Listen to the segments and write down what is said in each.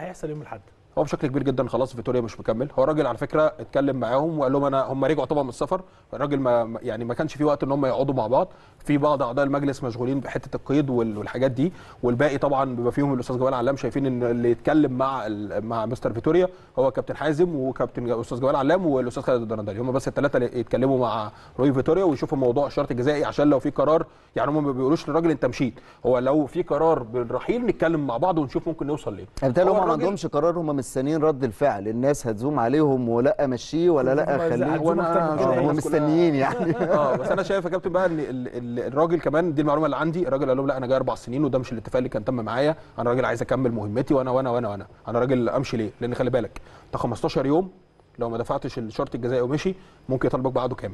هيحصل يوم الاحد هو بشكل كبير جدا خلاص فيتوريا مش مكمل هو الراجل على فكره اتكلم معاهم وقال لهم انا هم رجعوا طبعا من السفر الراجل ما يعني ما كانش في وقت ان هم يقعدوا مع بعض في بعض اعضاء المجلس مشغولين بحته القيد وال- والحاجات دي والباقي طبعا بيبقى فيهم الاستاذ جمال علام شايفين ان اللي يتكلم مع ال- مع مستر فيتوريا هو كابتن حازم وكابتن استاذ جمال علام والاستاذ خالد الدرندلي هم بس الثلاثه اللي يتكلموا مع روي فيتوريا ويشوفوا موضوع الشرط الجزائي عشان لو في قرار يعني هم ما بيقولوش للراجل انت مشيت هو لو في قرار بالرحيل نتكلم مع بعض ونشوف ممكن نوصل ليه يعني بالتالي هو هم ما الراجل- عندهمش قرار هم مستنيين رد الفعل الناس هتزوم عليهم ولا مشيه ولا لا هم خليه هتزوم أكتر من كده. آه، هم الناس كلها- مستنيين يعني اه بس انا شايف يا كابتن بقى ان ال- ال- الراجل كمان دي المعلومه اللي عندي الراجل قال لهم لا انا جاي اربع سنين وده مش الاتفاق اللي كان تم معايا انا راجل عايز اكمل مهمتي وانا وانا وانا وانا انا راجل امشي ليه؟ لان خلي بالك انت 15 يوم لو ما دفعتش الشرط الجزائي ومشي ممكن يطالبك بعقده كامل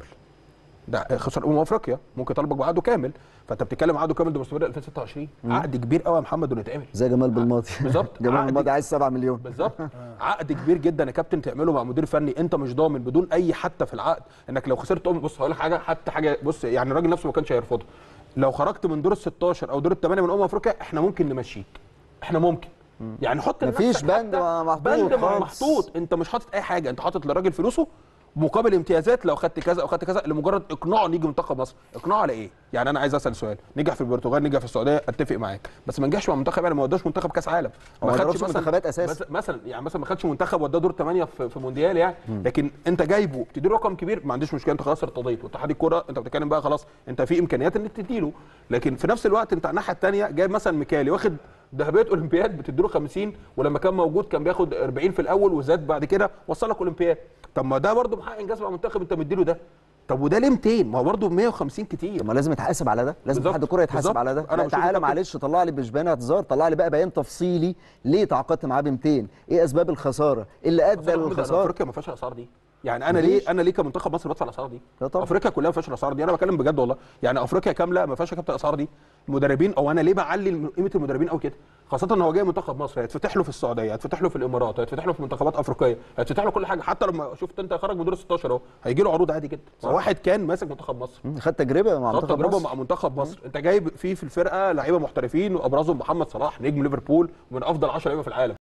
ده خسر امم افريقيا ممكن يطالبك بعقده كامل فانت بتتكلم عقده كامل ده مستمر 2026 عقد كبير قوي يا محمد انه يتعمل زي جمال بالماضي بالظبط. جمال عقد- بالماضي عايز 7 مليون بالظبط عقد كبير جدا يا كابتن تعمله مع مدير فني انت مش ضامن بدون اي حتى في العقد انك لو خسرت أم بص هقول لك حاجه حتى حاجه بص يعني الراجل نفسه ما كانش هيرفضها لو خرجت من دور ال 16 او دور الثمانيه من امم افريقيا احنا ممكن نمشيك احنا ممكن يعني حط مفيش لنفسك بند حتى محطوط بند خالص. محطوط انت مش حاطط اي حاجه انت حاطط للراجل فلوسه مقابل امتيازات لو خدت كذا او خدت كذا لمجرد اقناعه إنه يجي منتخب مصر اقناعه على ايه يعني انا عايز اسال سؤال نجح في البرتغال نجح في السعوديه اتفق معاك بس ما نجحش مع منتخب يعني ما وداش منتخب كاس عالم ما خدش ضربش مثلاً- منتخبات أساساً. بس مثلا يعني مثلا ما خدش منتخب وداه دور 8 في, في مونديال يعني لكن انت جايبه بتديله رقم كبير ما عنديش مشكله انت خلاص ارتضيت واتحاد الكوره انت بتتكلم بقى خلاص انت في امكانيات انك تديله لكن في نفس الوقت انت على الناحيه الثانيه جايب مثلا ميكالي واخد ذهبيه اولمبياد بتديله 50 ولما كان موجود كان بياخد 40 في الاول وزاد بعد كده وصلك اولمبياد طب ما ده برده محقق انجاز مع منتخب انت مديله ده طب وده ليه 200 ما هو برده 150 كتير طب ما لازم يتحاسب على ده لازم بالظبط. اتحاد الكوره يتحاسب بالظبط. على ده أنا لا بشوف تعالى كابتن- معلش طلع لي مش بيان اعتذار طلع لي بقى بيان تفصيلي ليه تعاقدت معاه ب 200 ايه اسباب الخساره ايه اللي ادى أصل محمد، أنا للخساره افريقيا ما فيهاش الاسعار دي يعني انا مفيش. ليه انا ليه كمنتخب مصر بدفع الاسعار دي لا طبعا. افريقيا كلها ما فيهاش الاسعار دي انا بتكلم بجد والله يعني افريقيا كامله ما فيهاش يا كابتن الاسعار دي المدربين او انا ليه بعلي الم- قيمه المدربين قوي كده خاصه ان هو جاي منتخب مصر هيتفتح له في السعوديه هيتفتح له في الامارات هيتفتح له في منتخبات افريقيه هيتفتح له كل حاجه حتى لما شفت انت خرج من دور ال 16 اهو هيجي له عروض عادي جدا واحد كان ماسك منتخب مصر مم، خد تجربه مع خد منتخب تجربه مصر. مع منتخب مصر انت جايب فيه في الفرقه لعيبه محترفين وابرزهم محمد صلاح نجم ليفربول ومن افضل 10 لعيبه في العالم